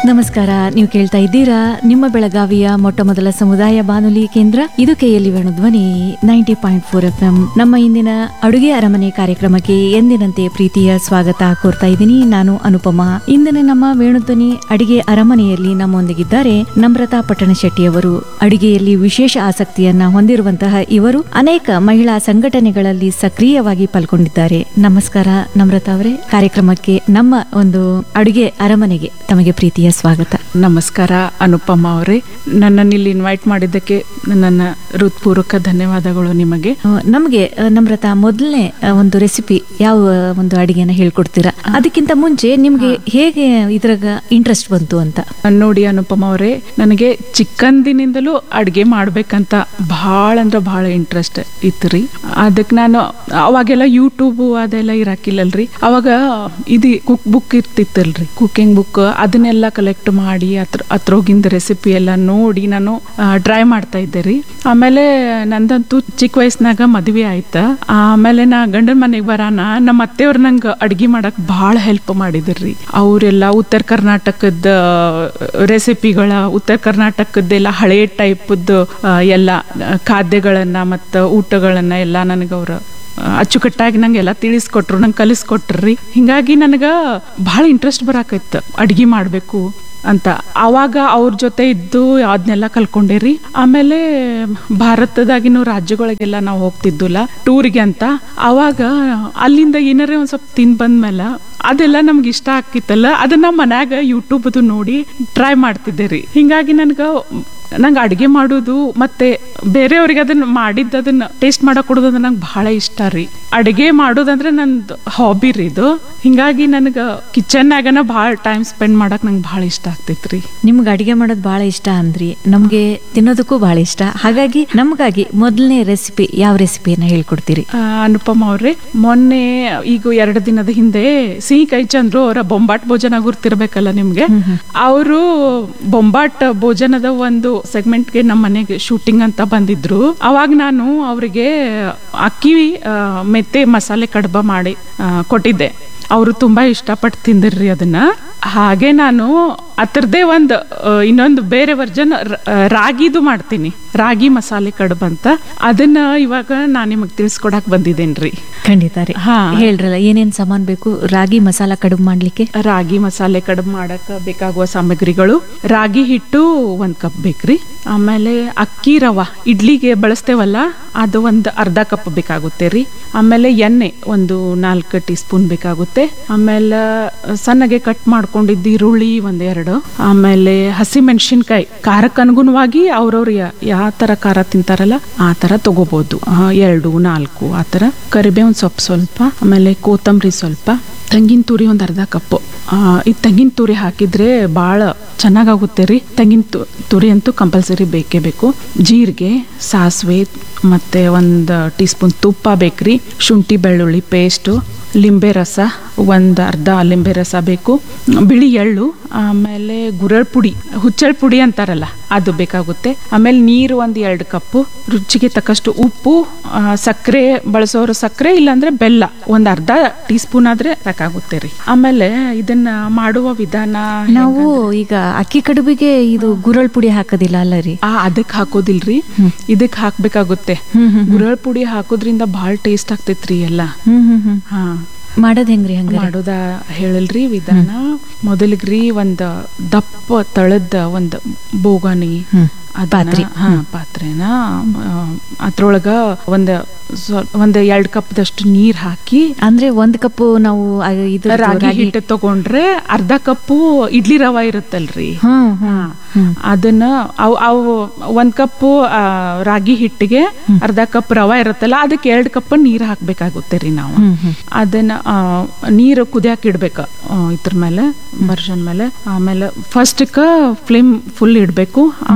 ನಮಸ್ಕಾರ ನೀವು ಕೇಳ್ತಾ ಇದ್ದೀರಾ ನಿಮ್ಮ ಬೆಳಗಾವಿಯ ಮೊಟ್ಟ ಮೊದಲ ಸಮುದಾಯ ಬಾನುಲಿ ಕೇಂದ್ರ ಇದು KLE Dhwani ninety point four F M ನಮ್ಮ ಇಂದಿನ ಅಡುಗೆ ಅರಮನೆ ಕಾರ್ಯಕ್ರಮಕ್ಕೆ ಎಂದಿನಂತೆ ಪ್ರೀತಿಯ ಸ್ವಾಗತ ಕೋರ್ತಾ ಇದ್ದೀನಿ ನಾನು ಅನುಪಮ ಇಂದಿನ ನಮ್ಮ ವೇಣುಧ್ವನಿ ಅಡಿಗೆ ಅರಮನೆಯಲ್ಲಿ ನಮ್ಮೊಂದಿಗಿದ್ದಾರೆ ನಮ್ರತಾ ಪಟ್ಟಣ ಶೆಟ್ಟಿಯವರು ಅಡಿಗೆಯಲ್ಲಿ ವಿಶೇಷ ಆಸಕ್ತಿಯನ್ನ ಹೊಂದಿರುವಂತಹ ಇವರು ಅನೇಕ ಮಹಿಳಾ ಸಂಘಟನೆಗಳಲ್ಲಿ ಸಕ್ರಿಯವಾಗಿ ಪಾಲ್ಗೊಂಡಿದ್ದಾರೆ ನಮಸ್ಕಾರ ನಮ್ರತಾ ಅವರೇ ಕಾರ್ಯಕ್ರಮಕ್ಕೆ ನಮ್ಮ ಒಂದು ಅಡುಗೆ ಅರಮನೆಗೆ ತಮಗೆ ಪ್ರೀತಿಯ ಸ್ವಾಗತ ನಮಸ್ಕಾರ ಅನುಪಮ ಅವರೇ ನನ್ನನ್ನು ಇಲ್ಲಿ ಇನ್ವೈಟ್ ಮಾಡಿದ್ದಕ್ಕೆ ನನ್ನ ಹೃತ್ಪೂರ್ವಕ ಧನ್ಯವಾದಗಳು ನಿಮಗೆ ಆ, ನಮ್ಗೆ ಆ, ನಮ್ರತಾ ಮೊದಲನೇ ಒಂದು ರೆಸಿಪಿ ಯಾವ ಒಂದು ಅಡಿಗೆನ ಹೇಳ್ಕೊಡ್ತೀರಾ ಅದಕ್ಕಿಂತ ಮುಂಚೆ ನಿಮ್ಗೆ ಹೇಗೆ ಇದ್ರಾಗ ಇಂಟ್ರೆಸ್ಟ್ ಬಂತು ಅಂತ ನೋಡಿ ಅನುಪಮ ಅವರೇ ನನಗೆ ಚಿಕ್ಕಂದಿನಿಂದಲೂ ಅಡುಗೆ ಮಾಡ್ಬೇಕಂತ ಭಾಳ ಅಂದ್ರೆ ಭಾಳ ಇಂಟ್ರೆಸ್ಟ್ ಇತ್ತು ರೀ ಅದಕ್ಕೆ ನಾನು ಅವಾಗೆಲ್ಲ ಯೂಟ್ಯೂಬು ಅದೆಲ್ಲ ಇರಾಕಿಲ್ಲಲ್ರಿ ಅವಾಗ ಇದು ಕುಕ್ ಬುಕ್ ಇರ್ತಿತ್ತಲ್ರಿ ಕುಕಿಂಗ್ ಬುಕ್ ಅದನ್ನೆಲ್ಲ ಕಲೆಕ್ಟ್ ಮಾಡಿ ಅದ್ರ ಅದ್ರೋಗಿಂದ ರೆಸಿಪಿ ಎಲ್ಲ ನೋಡಿ ನಾನು ಟ್ರೈ ಮಾಡ್ತಾ ಇದ್ದೆ ರೀ ಆಮೇಲೆ ನಂದಂತೂ ಚಿಕ್ಕ ವಯಸ್ಸಿನಾಗ ಮದುವೆ ಆಯ್ತಾ ಆಮೇಲೆ ನಾ ಗಂಡನ ಮನೆಗೆ ಬರಾನ ನಮ್ಮ ಅತ್ತೆಯವ್ರು ನಂಗೆ ಅಡ್ಗೆ ಮಾಡಕ್ ಭಾಳ ಹೆಲ್ಪ್ ಮಾಡಿದ್ರಿ ಅವರೆಲ್ಲ ಉತ್ತರ ಕರ್ನಾಟಕದ ರೆಸಿಪಿಗಳ ಉತ್ತರ ಕರ್ನಾಟಕದ್ದೆಲ್ಲ ಹಳೆ ಟೈಪದ್ದು ಎಲ್ಲ ಖಾದ್ಯಗಳನ್ನ ಮತ್ತು ಊಟಗಳನ್ನ ಎಲ್ಲ ನನಗೆ ಅವ್ರ ಅಚ್ಚುಕಟ್ಟಾಗಿ ನಂಗೆ ಎಲ್ಲ ತಿಳಿಸ್ಕೊಟ್ರು ನಂಗೆ ಕಲಿಸ್ಕೊಟ್ರಿ ಹಿಂಗಾಗಿ ನನಗೆ ಭಾಳ ಇಂಟ್ರೆಸ್ಟ್ ಬರಾಕೈತೆ ಅಡ್ಗೆ ಮಾಡಬೇಕು ಅಂತ ಆವಾಗ ಅವ್ರ ಜೊತೆ ಇದ್ದು ಅದನ್ನೆಲ್ಲ ಕಲ್ಕೊಂಡೇರಿ ಆಮೇಲೆ ಭಾರತದಾಗಿನ ರಾಜ್ಯಗಳಿಗೆಲ್ಲ ನಾವು ಹೋಗ್ತಿದ್ದುಲ್ಲ ಟೂರಿಗೆ ಅಂತ ಆವಾಗ ಅಲ್ಲಿಂದ ಏನಾರೇ ಒಂದು ಸ್ವಲ್ಪ ತಿಂದು ಬಂದ್ಮೇಲೆ ಅದೆಲ್ಲ ನಮ್ಗೆ ಇಷ್ಟ ಆಗ್ತಿತ್ತಲ್ಲ ಅದನ್ನ ಮನ್ಯಾಗ ಯೂಟ್ಯೂಬ್ ಅದು ನೋಡಿ ಟ್ರೈ ಮಾಡ್ತಿದ್ದೆ ರೀ ಹಿಂಗಾಗಿ ನನ್ಗೆ ನಂಗೆ ಅಡುಗೆ ಮಾಡೋದು ಮತ್ತೆ ಬೇರೆಯವ್ರಿಗೆ ಅದನ್ನ ಮಾಡಿದ್ದು ಅದನ್ನ ಟೇಸ್ಟ್ ಮಾಡಕ್ ಕೊಡೋದು ಅಂದ್ರೆ ನಂಗೆ ಬಹಳ ಇಷ್ಟ ರೀ ಅಡುಗೆ ಮಾಡೋದಂದ್ರೆ ನಂದು ಹಾಬಿ ರೀ ಇದು ಹಿಂಗಾಗಿ ನನಗೆ ಕಿಚನ್ನಾಗನ ಭಾಳ ಟೈಮ್ ಸ್ಪೆಂಡ್ ಮಾಡಕ್ ನಂಗೆ ಭಾಳ ಇಷ್ಟ ಆಗ್ತೈತ್ರಿ ರೀ ನಿಮ್ಗೆ ಅಡಿಗೆ ಮಾಡೋದು ಬಹಳ ಇಷ್ಟ ಅಂದ್ರಿ ನಮ್ಗೆ ತಿನ್ನೋದಕ್ಕೂ ಬಹಳ ಇಷ್ಟ ಹಾಗಾಗಿ ನಮಗಾಗಿ ಮೊದಲನೇ ರೆಸಿಪಿ ಯಾವ ರೆಸಿಪಿಯನ್ನ ಹೇಳ್ಕೊಡ್ತೀರಿ ಆ, ಅನುಪಮ ಅವ್ರೆ ಮೊನ್ನೆ ಈಗ ಎರಡು ದಿನದ ಹಿಂದೆ ಸಿಹಿ ಕೈ ಚಂದ್ರು ಅವರ ಬೊಂಬಾಟ್ ಭೋಜನ ಗುರ್ತಿರ್ಬೇಕಲ್ಲ ನಿಮ್ಗೆ ಅವರು ಬೊಂಬಾಟ್ ಭೋಜನದ ಒಂದು ಸೆಗ್ಮೆಂಟ್ಗೆ ನಮ್ಮ ಮನೆಗೆ ಶೂಟಿಂಗ್ ಅಂತ ಬಂದಿದ್ರು ಅವಾಗ ನಾನು ಅವರಿಗೆ ಅಕ್ಕಿ ಆ, ಮೆತ್ತೆ ಮಸಾಲೆ ಕಡ್ಬ ಮಾಡಿ ಆ, ಕೊಟ್ಟಿದ್ದೆ ಅವರು ತುಂಬಾ ಇಷ್ಟಪಟ್ಟು ತಿಂದಿರ್ರಿ ಅದನ್ನ ಹಾಗೆ ನಾನು ಅದರದ್ದೇ ಒಂದು ಆ, ಇನ್ನೊಂದು ಬೇರೆ ವರ್ಜನ್ ರಾಗಿದು ಮಾಡ್ತೀನಿ ರಾಗಿ ಮಸಾಲೆ ಕಡುಬು ಅಂತ ಅದನ್ನ ಇವಾಗ ನಾನು ನಿಮಗೆ ತಿಳಿಸ್ಕೊಡಕ್ ಬಂದಿದ್ದೇನ್ರಿ ಖಂಡಿತ ರೀ ಹಾ. ಹೇಳ್ರಲ್ಲ ಏನೇನ್ ಸಾಮಾನ್ ಬೇಕು ರಾಗಿ ಮಸಾಲ ಕಡುಬು ಮಾಡ್ಲಿಕ್ಕೆ ರಾಗಿ ಮಸಾಲೆ ಕಡುಬು ಮಾಡಕ್ ಬೇಕಾಗುವ ಸಾಮಗ್ರಿಗಳು ರಾಗಿ ಹಿಟ್ಟು ಒಂದ್ ಕಪ್ ಬೇಕ್ರಿ ಆಮೇಲೆ ಅಕ್ಕಿ ರವ ಇಡ್ಲಿಗೆ ಬಳಸ್ತೇವಲ್ಲ ಅದು ಒಂದು ಅರ್ಧ ಕಪ್ ಬೇಕಾಗುತ್ತೆ ರೀ ಆಮೇಲೆ ಎಣ್ಣೆ ಒಂದು ನಾಲ್ಕು ಟೀ ಸ್ಪೂನ್ ಬೇಕಾಗುತ್ತೆ ಆಮೇಲೆ ಸಣ್ಣಗೆ ಕಟ್ ಮಾಡ್ಕೊಂಡಿದ್ದ ಈರುಳ್ಳಿ ಒಂದೆರಡು ಆಮೇಲೆ ಹಸಿ ಮೆಣಸಿನ್ಕಾಯಿ ಖಾರಕ್ಕೆ ಅನುಗುಣವಾಗಿ ಅವ್ರವ್ರು ಯಾವ ತರ ಖಾರ ತಿಂತಾರಲ್ಲ ಆ ತರ ತಗೋಬಹುದು ಎರಡು ನಾಲ್ಕು ಆ ತರ ಕರಿಬೇವಿನ ಸೊಪ್ಪು ಸ್ವಲ್ಪ ಆಮೇಲೆ ಕೊತ್ತಂಬರಿ ಸ್ವಲ್ಪ ತೆಂಗಿನ ತುರಿ ಒಂದು ಅರ್ಧ ಕಪ್ಪು ಈ ತೆಂಗಿನ ತುರಿ ಹಾಕಿದ್ರೆ ಭಾಳ ಚೆನ್ನಾಗಾಗುತ್ತೆ ರೀ ತೆಂಗಿನ ತು ತುರಿ ಅಂತೂ ಕಂಪಲ್ಸರಿ ಬೇಕೇ ಬೇಕು ಜೀರಿಗೆ ಸಾಸಿವೆ ಮತ್ತು ಒಂದು ಟೀ ಸ್ಪೂನ್ ತುಪ್ಪ ಬೇಕ್ರಿ ಶುಂಠಿ ಬೆಳ್ಳುಳ್ಳಿ ಪೇಸ್ಟು ಲಿಂಬೆ ರಸ ಒಂದು ಅರ್ಧ ಲಿಂಬೆ ರಸ ಬೇಕು ಬಿಳಿ ಎಳ್ಳು ಆಮೇಲೆ ಗುರಳ್ ಪುಡಿ ಹುಚ್ಚಳ್ ಪುಡಿ ಅಂತಾರಲ್ಲ ಅದು ಬೇಕಾಗುತ್ತೆ ಆಮೇಲೆ ನೀರು ಒಂದು ಎರಡು ಕಪ್ಪು ರುಚಿಗೆ ತಕ್ಕಷ್ಟು ಉಪ್ಪು ಆ, ಸಕ್ಕರೆ ಬಳಸೋರು ಸಕ್ಕರೆ ಇಲ್ಲಾಂದ್ರೆ ಬೆಲ್ಲ ಒಂದು ಅರ್ಧ ಟೀ ಸ್ಪೂನ್ ಆದ್ರೆ ಸಾಕಾಗುತ್ತೆ ರೀ ಆಮೇಲೆ ಇದನ್ನ ಮಾಡುವ ವಿಧಾನ ನಾವು ಈಗ ಅಕ್ಕಿ ಕಡುಬಿಗೆ ಇದು ಗುರಳ್ ಪುಡಿ ಹಾಕೋದಿಲ್ಲ ಅಲ್ಲ ರೀ ಆ ಅದಕ್ಕೆ ಹಾಕೋದಿಲ್ರಿ ಇದಕ್ಕೆ ಹಾಕ್ಬೇಕಾಗುತ್ತೆ ಗುರಳ್ ಪುಡಿ ಹಾಕೋದ್ರಿಂದ ಭಾಳ ಟೇಸ್ಟ್ ಆಗ್ತೈತ್ರಿ ಎಲ್ಲ ಹ್ಮ್ ಹ್ಮ್ ಹ್ಮ್ ಹಾ ಮಾಡೋದ್ ಹೆಂಗ್ರಿ ಹಂಗ ಮಾಡೋದ ಹೇಳಲ್ರಿ ವಿಧಾನ ಮೊದಲಿಗ್ರಿ ಒಂದ್ ದಪ್ಪ ತಳದ ಒಂದ್ ಬೋಗಣಿ ಹ್ಮ್. ಅದನ್ನ- ಪಾತ್ರೆ. ಹಾ ಪಾತ್ರೆನ ಆ, ಅದ್ರೊಳಗ ಒಂದ್ ಸ್ವಲ್ಪ ಒಂದ್ ಎರಡ್ ಕಪ್ದಷ್ಟು ನೀರ್ ಹಾಕಿ ಅಂದ್ರೆ ಒಂದ್ ಕಪ್ ನಾವು ಆ ಇದು ರಾಗಿ ಹಿಟ್ಟು ತಗೊಂಡ್ರೆ ಅರ್ಧ ಕಪ್ಪು ಇಡ್ಲಿ ರವ ಇರುತ್ತಲ್ರಿ ಹ್ಮ್ ಹ್ಮ್ ಹ್ಮ್ ಅದನ್ನ ಅವು ಅವು ಒಂದ್ ಕಪ್ ರಾಗಿ ಹಿಟ್ಟಿಗೆ ಅರ್ಧ ಕಪ್ ರವ ಇರುತ್ತಲ್ಲ ಅದಕ್ಕೆ ಎರಡ್ ಕಪ್ ನೀರ್ ಹಾಕ್ಬೇಕಾಗುತ್ತೆ ರೀ ನಾವು ಹ್ಮ್ ಹ್ಮ್ ಅದನ್ನ ಆ, ನೀರು ಕುದಿಯಾಕ ಇಡ್ಬೇಕು ಆ, ಇದ್ರ ಮೇಲೆ ಬರ್ಷನ್ ಮೇಲೆ ಆಮೇಲೆ ಫಸ್ಟ್ಕ ಫ್ಲೇಮ್ ಫುಲ್ ಇಡಬೇಕು ಆಮೇಲೆ ಒಂದು ಸ್ವಲ್ಪ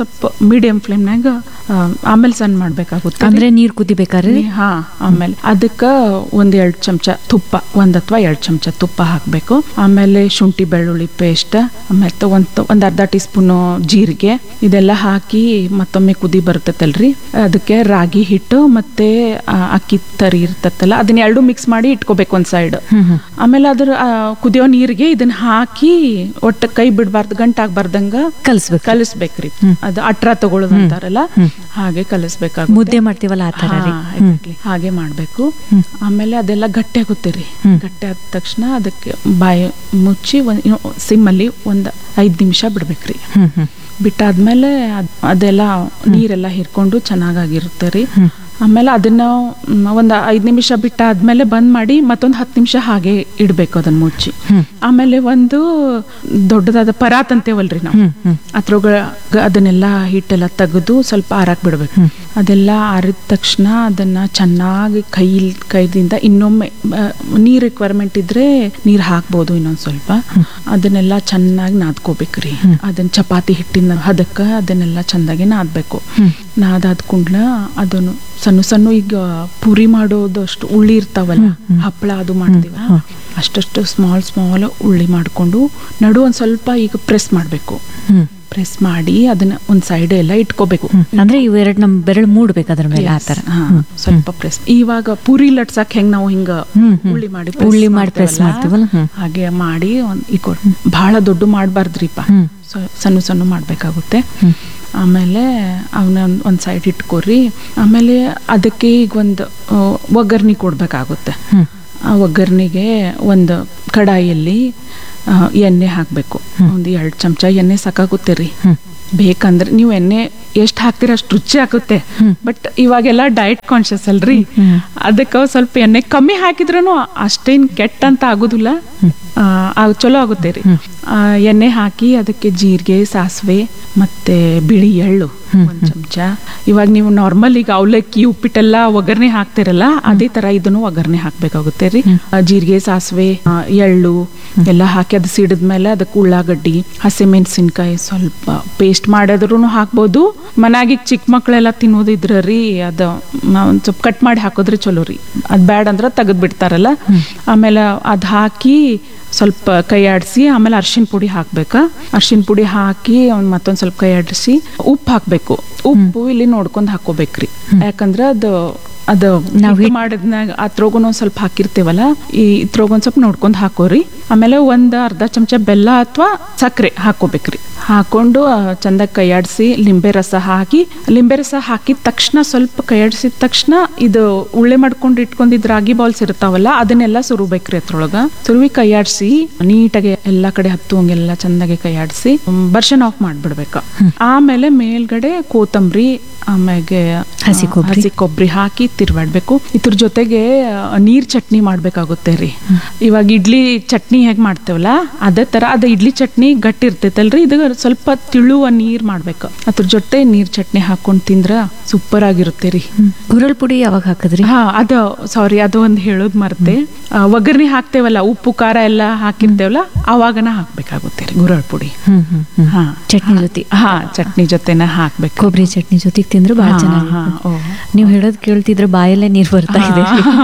ಸ್ವಲ್ಪ ಮೀಡಿಯಂ ಫ್ಲೇಮ್ನಾಗ ಆಮೇಲೆ ಸಣ್ಣ ಮಾಡ್ಬೇಕಾಗುತ್ತೆ ಅಂದ್ರೆ ನೀರ್ ಕುದಿಬೇಕಾದ್ರೆ ನೀ- ಹಾ ಆಮೇಲೆ ಅದಕ್ಕ ಒಂದ್ ಎರಡ್ ಚಮಚ ತುಪ್ಪ ಒಂದ್ ಅಥವಾ ಎರಡ್ ಚಮಚ ತುಪ್ಪ ಹಾಕ್ಬೇಕು ಆಮೇಲೆ ಶುಂಠಿ ಬೆಳ್ಳುಳ್ಳಿ ಪೇಸ್ಟ್ ಆಮೇಲೆ ಒಂದ್ ಒಂದ್ ಅರ್ಧ ಟೀ ಸ್ಪೂನ್ ಜೀರಿಗೆ ಇದೆಲ್ಲ ಹಾಕಿ ಮತ್ತೊಮ್ಮೆ ಕುದಿ ಬರ್ತೈತಲ್ರಿ ಅದಕ್ಕೆ ರಾಗಿ ಹಿಟ್ಟು ಮತ್ತೆ ಆ, ಅಕ್ಕಿ ತರಿ ಇರ್ತತ್ತಲ್ಲ ಅದನ್ನ ಎರಡು ಮಿಕ್ಸ್ ಮಾಡಿ ಇಟ್ಕೋಬೇಕು ಒಂದ್ ಸೈಡ್ ಹ್ಮ್ ಹ್ಮ್ ಆಮೇಲೆ ಅದ್ರ ಆ, ಕುದಿಯೋ ನೀರಿಗೆ ಇದನ್ನ ಹಾಕಿ ಒಟ್ಟ ಕೈ ಬಿಡಬಾರ್ದು ಗಂಟಾಗ್ಬಾರ್ದಂಗ ಕಲ್ಸ್ಬೇಕು ಕಲಿಸ್ಬೇಕ್ರಿ ಹ್ಮ್. ಅದು ಅಟ್ರ ತಗೊಳ್ಳೋದು ಅಂತಾರಲ್ಲ ಹ್ಮ್. ಹಾಗೆ ಕಲಿಸ್ಬೇಕಾಗುತ್ತೆ ಮುದ್ದೆ ಮಾಡ್ತೀವಲ್ಲ ಆ ತರ ರೀ ಹಾ, exactly. ಹಾಗೆ ಮಾಡಬೇಕು ಹ್ಮ್. ಆಮೇಲೆ ಅದೆಲ್ಲ ಗಟ್ಟಿ ಆಗುತ್ತೆ ರೀ ಹ್ಮ್. ಗಟ್ಟಿ ಆದ ತಕ್ಷಣ ಅದಕ್ಕೆ ಬಾಯಿ ಮುಚ್ಚಿ ಒಂದು ಸಿಮ್ಮಲ್ಲಿ ಒಂದು ಐದು ನಿಮಿಷ ಬಿಡ್ಬೇಕ್ರಿ ಹ್ಮ್ ಹ್ಮ್ ಬಿಟ್ಟಾದ್ಮೇಲೆ ಅದ್- ಅದೆಲ್ಲ ನೀರೆಲ್ಲ ಹಿರ್ಕೊಂಡು ಚೆನ್ನಾಗಾಗಿರುತ್ತೆ ರೀ ಹ್ಮ್. ಆಮೇಲೆ ಅದನ್ನ ಮ್, ಒಂದು ಐದು ನಿಮಿಷ ಬಿಟ್ಟಾದ್ಮೇಲೆ ಬಂದ್ ಮಾಡಿ ಮತ್ತೊಂದು ಹತ್ತು ನಿಮಿಷ ಹಾಗೆ ಇಡಬೇಕು ಅದನ್ನ ಮುಚ್ಚಿ ಹ್ಮ್. ಆಮೇಲೆ ಒಂದು ದೊಡ್ಡದಾದ ಪರಾತ್ ಅಂತೇವಲ್ರಿ ನಾವು ಹ್ಮ್ ಹ್ಮ್ ಅದ್ರೊಳಗ ಅದನ್ನೆಲ್ಲ ಹಿಟ್ಟೆಲ್ಲ ತೆಗೆದು ಸ್ವಲ್ಪ ಆರಾಕ್ ಬಿಡ್ಬೇಕು ಹ್ಮ್. ಅದೆಲ್ಲ ಆರಿದ ತಕ್ಷಣ ಅದನ್ನ ಚೆನ್ನಾಗಿ ಕೈ ಕೈದಿಂದ ಇನ್ನೊಮ್ಮೆ ಆ, ನೀರ್ ರಿಕ್ವೈರ್ಮೆಂಟ್ ಇದ್ರೆ ನೀರ್ ಹಾಕ್ಬೋದು ಇನ್ನೊಂದ್ ಸ್ವಲ್ಪ ಅದನ್ನೆಲ್ಲ ಚೆನ್ನಾಗಿ ನಾದ್ಕೋಬೇಕ್ರಿ ಅದನ್ನ ಚಪಾತಿ ಹಿಟ್ಟಿನ ಹದಕ್ಕ ಅದನ್ನೆಲ್ಲ ಚಂದಾಗಿ ನಾದ್ಬೇಕು ಹ್ಮ್. ನಾದಾದ ಕುಂಡ್ಲ ಅದನ್ನು ಸಣ್ಣ ಸಣ್ಣ ಈಗ ಪೂರಿ ಮಾಡೋದಷ್ಟು ಉಳ್ಳಿ ಇರ್ತಾವಲ್ಲ ಹಪ್ಪಳ ಅದು ಮಾಡ್ತೀವ ಅಷ್ಟಷ್ಟು ಸ್ಮಾಲ್ ಸ್ಮಾಲ್ ಉಳ್ಳಿ ಮಾಡ್ಕೊಂಡು ನಡು ಒಂದ್ ಸ್ವಲ್ಪ ಈಗ ಪ್ರೆಸ್ ಮಾಡ್ಬೇಕು ಹ್ಮ್ ಪ್ರೆಸ್ ಮಾಡಿ ಅದನ್ನ ಒಂದ್ ಸೈಡ್ ಎಲ್ಲ ಇಟ್ಕೋಬೇಕು ಹ್ಮ್. ಅಂದ್ರೆ ಇವು ಎರಡು ನಮ್ ಬೆರಳು ಮೂಡ್ಬೇಕು ಅದ್ರ ಮೇಲೆ ಆ ತರ ಹಾ, ಸ್ವಲ್ಪ ಪ್ರೆಸ್ ಇವಾಗ ಪೂರಿ ಲಟ್ಸಕ್ ಹೆಂಗ್ ನಾವು ಹಿಂಗ ಹ್ಮ್, ಹ್ಮ್. ಉಳ್ಳಿ ಮಾಡಿ ಉಳ್ಳಿ ಮಾಡಿ press ಮಾಡ್ತೀವಲ್ಲ? ಹ್ಮ್. ಹಾಗೆ ಮಾಡಿ ಒಂದ್ ಈಗ ಬಹಳ ದೊಡ್ಡ ಮಾಡ್ಬಾರ್ದ್ರಿಪ್ಪ ಹ್ಮ್. ಸ- ಸಣ್ಣ ಸಣ್ಣ ಮಾಡ್ಬೇಕಾಗುತ್ತೆ ಹ್ಮ್. ಆಮೇಲೆ ಅವನ ಒಂದು ಸೈಡ್ ಇಟ್ಕೊರಿ ಆಮೇಲೆ ಅದಕ್ಕೆ ಈಗ ಒಂದು ಒಗ್ಗರ್ನಿ ಕೊಡ್ಬೇಕಾಗುತ್ತೆ ಹ್ಮ್ ಆ ಒಗ್ಗರ್ನಿಗೆ ಒಂದು ಕಡಾಯಿಯಲ್ಲಿ ಆ, ಎಣ್ಣೆ ಹಾಕಬೇಕು ಒಂದು ಎರಡು ಚಮಚ ಎಣ್ಣೆ ಸಾಕಾಗುತ್ತೆ ರೀ ಹ್ಮ್. ಬೇಕಂದ್ರೆ ನೀವು ಎಣ್ಣೆ ಎಷ್ಟು ಹಾಕ್ತೀರ ಅಷ್ಟು ರುಚಿ ಆಗುತ್ತೆ ಬಟ್ ಇವಾಗೆಲ್ಲ ಡಯಟ್ ಕಾನ್ಶಿಯಸ್ ಅಲ್ರಿ ಹ್ಮ್. ಅದಕ್ಕೆ ಸ್ವಲ್ಪ ಎಣ್ಣೆ ಕಮ್ಮಿ ಹಾಕಿದ್ರೂ ಅಷ್ಟೇನ್ ಕೆಟ್ಟ ಅಂತ ಆಗೋದಿಲ್ಲ ಆ, ಆ, ಚಲೋ ಆಗುತ್ತೆ ರೀ ಆ, ಎಣ್ಣೆ ಹಾಕಿ ಅದಕ್ಕೆ ಜೀರಿಗೆ ಸಾಸಿವೆ ಮತ್ತೆ ಬಿಳಿ ಎಳ್ಳು ಒಂದ್ ಚಮಚ ಇವಾಗ ನೀವು ನಾರ್ಮಲ್ ಈಗ ಅವಲಕ್ಕಿ ಉಪ್ಪಿಟ್ಟೆಲ್ಲ ಒಗ್ಗರಣೆ ಹಾಕ್ತಿರಲ್ಲ ಅದೇ ತರ ಇದನ್ನು ಒಗ್ಗರಣೆ ಹಾಕ್ಬೇಕಾಗುತ್ತೆ ರೀ ಆ, ಜೀರಿಗೆ ಸಾಸಿವೆ ಆ, ಎಳ್ಳು ಎಲ್ಲ ಹಾಕಿ ಅದು ಸಿಡಿದ್ಮೇಲೆ ಅದಕ್ಕೆ ಉಳ್ಳಾಗಡ್ಡಿ ಹಸಿಮೆಣಸಿನ್ಕಾಯಿ ಸ್ವಲ್ಪ ಪೇಸ್ಟ್ ಮಾಡಿದ್ರು ಹಾಕ್ಬೋದು ಮನ್ಯಾಗ ಚಿಕ್ಕ ಮಕ್ಕಳೆಲ್ಲ ತಿನ್ನೋದಿದ್ರ ರೀ ಅದು ಮ- ಒಂದ್ ಸ್ವಲ್ಪ ಕಟ್ ಮಾಡಿ ಹಾಕಿದ್ರೆ ಚಲೋ ರೀ ಅದ್ ಬ್ಯಾಡ್ ಅಂದ್ರೆ ತೆಗೆದು ಬಿಡ್ತಾರಲ್ಲ ಆಮೇಲೆ ಅದ್ ಹಾಕಿ ಸ್ವಲ್ಪ ಕೈ ಆಡಿಸಿ ಆಮೇಲೆ ಅರ್ಶಿನ ಪುಡಿ ಹಾಕ್ಬೇಕಾ ಅರ್ಶಿನ ಪುಡಿ ಹಾಕಿ ಅವ್ನ್ ಮತ್ತೊಂದ್ ಸ್ವಲ್ಪ ಕೈ ಆಡಿಸಿ ಉಪ್ಪು ಹಾಕ್ಬೇಕು ಉಪ್ಪು ಇಲ್ಲಿ ನೋಡ್ಕೊಂಡ್ ಹಾಕೋಬೇಕ್ರಿ ಯಾಕಂದ್ರೆ ಅದು ಅದು ನಾವ್ ನಾವು ಹಿಟ್- ಮಾಡಿದ್ನಾಗ ಅದ್ರೊಳಗೂ ಒಂದ್ ಸ್ವಲ್ಪ ಹಾಕಿರ್ತೇವಲ್ಲ ಈ ಇದ್ರೊಳಗ ಒಂದ್ ಸ್ವಲ್ಪ ನೋಡ್ಕೊಂಡ್ ಹಾಕೋರಿ ಆಮೇಲೆ ಒಂದ್ ಅರ್ಧ ಚಮಚ ಬೆಲ್ಲ ಅಥವಾ ಸಕ್ಕರೆ ಹಾಕೋಬೇಕ್ರಿ ಹಾಕೊಂಡು ಆ, ಚಂದಾಗಿ ಕೈಯಾಡಿಸಿ ಲಿಂಬೆ ರಸ ಹಾಕಿ ಲಿಂಬೆ ರಸ ಹಾಕಿದ ತಕ್ಷಣ ಸ್ವಲ್ಪ ಕೈಯಾಡಿಸಿದ ತಕ್ಷಣ ಇದು ಉಳ್ಳೆ ಮಾಡ್ಕೊಂಡು ಇಟ್ಕೊಂಡಿದ್ ರಾಗಿ ಬಾಲ್ಸ್ ಇರ್ತಾವಲ್ಲ ಅದನ್ನೆಲ್ಲ ಸುರುಬೇಕ್ರಿ ಅದ್ರೊಳಗ ಸುರುವಿ ಕೈಯಾಡಿಸಿ ನೀಟಾಗಿ ಎಲ್ಲಾ ಕಡೆ ಹತ್ತುವಂಗೆಲ್ಲ ಚಂದಾಗಿ ಕೈಯಾಡಿಸಿ ಬರ್ಷನ್ ಆಫ್ ಮಾಡ್ಬಿಡ್ಬೇಕು ಆಮೇಲೆ ಮೇಲ್ಗಡೆ ಕೋತಂಬರಿ ಆಮೇಲೆ ಹಸಿ ಕೊಬ್ಬರಿ. ಹಸಿ ಕೊಬ್ಬರಿ ಹಾಕಿ ತಿರ್ವಾಡ್ಬೇಕು ಇದ್ರ ಜೊತೆಗೆ ಆ, ನೀರ್ ಚಟ್ನಿ ಮಾಡ್ಬೇಕಾಗುತ್ತೆ ರೀ ಇವಾಗ ಇಡ್ಲಿ ಚಟ್ನಿ ಹೇಗ್ ಮಾಡ್ತೇವಲ್ಲ ಅದೇ ತರ ಅದ ಇಡ್ಲಿ ಚಟ್ನಿ ಗಟ್ಟಿ ಇರ್ತೈತಲ್ರಿ ಇದು ಸ್ವಲ್ಪ ತಿಳುವ ನೀರ್ ಮಾಡ್ಬೇಕು ಅದ್ರ ಜೊತೆ ನೀರ್ ಚಟ್ನಿ ಹಾಕೊಂಡ್ ತಿಂದ್ರ ಸೂಪರ್ ಆಗಿರುತ್ತೆ ರೀ ಗುರಳ್ ಪುಡಿ ಯಾವಾಗ ಹಾಕದ್ರಿ ಹಾ ಅದು ಸಾರಿ ಅದು ಒಂದು ಹೇಳೋದ್ ಮರ್ತೆ ಆ, ಒಗ್ಗರ್ಣೆ ಹಾಕ್ತೇವಲ್ಲ ಉಪ್ಪು ಖಾರ ಎಲ್ಲ ಹಾಕಿರ್ತೇವಲ್ಲ ಅವಾಗನ ಹಾಕ್ಬೇಕಾಗುತ್ತೆ ರೀ ಗುರಳ್ ಪುಡಿ ಹ್ಮ್ ಹ್ಮ್ ಹ್ಮ್ ಹಾ ಚಟ್ನಿ ಜೊತೆ ಹಾ ಚಟ್ನಿ ಜೊತೆನ ಹಾಕ್ಬೇಕು ಕೊಬ್ಬರಿ ಚಟ್ನಿ ಜೊತೆಗೆ ತಿಂದ್ರೆ ಬಹಳ ಹಾ, ಚೆನ್ನಾಗಿ ಹಾ, ಓ. ನೀವು ಹೇಳೋದ್ ಕೇಳ್ತಿದ್ರೆ ಬಾಯಲ್ಲೇ ನೀರ್ ಬರ್ತಾ ಇದೆ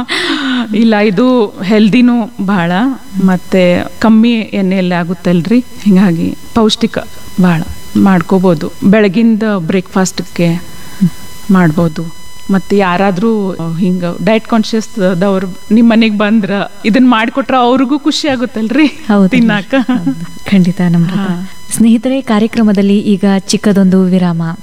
ಇಲ್ಲ ಇದು ಹೆಲ್ದಿನೂ ಬಹಳ ಮತ್ತೆ ಕಮ್ಮಿ ಎಣ್ಣೆಯಲ್ಲಿ ಆಗುತ್ತಲ್ರಿ ಹಿಂಗಾಗಿ ಪೌಷ್ಟಿಕ ಬಹಳ ಮಾಡ್ಕೋಬೋದು ಬೆಳಗಿಂದ ಬ್ರೇಕ್ಫಾಸ್ಟ್ಗೆ ಮಾಡ್ಬೋದು ಮತ್ತೆ ಯಾರಾದ್ರೂ ಹಿಂಗ ಡಯಟ್ ಕಾನ್ಶಿಯಸ್ ದವ್ರು ನಿಮ್ಮ ಮನೆಗೆ ಬಂದ್ರ ಇದನ್ನ ಮಾಡಿಕೊಟ್ರ ಅವ್ರಿಗೂ ಖುಷಿ ಆಗುತ್ತಲ್ರಿ ಹೌದು ತಿನ್ನಾಕ ಖಂಡಿತ ನಮ್ರತ ಹಾ. ಸ್ನೇಹಿತರೆ ಕಾರ್ಯಕ್ರಮದಲ್ಲಿ ಈಗ ಚಿಕ್ಕದೊಂದು ವಿರಾಮ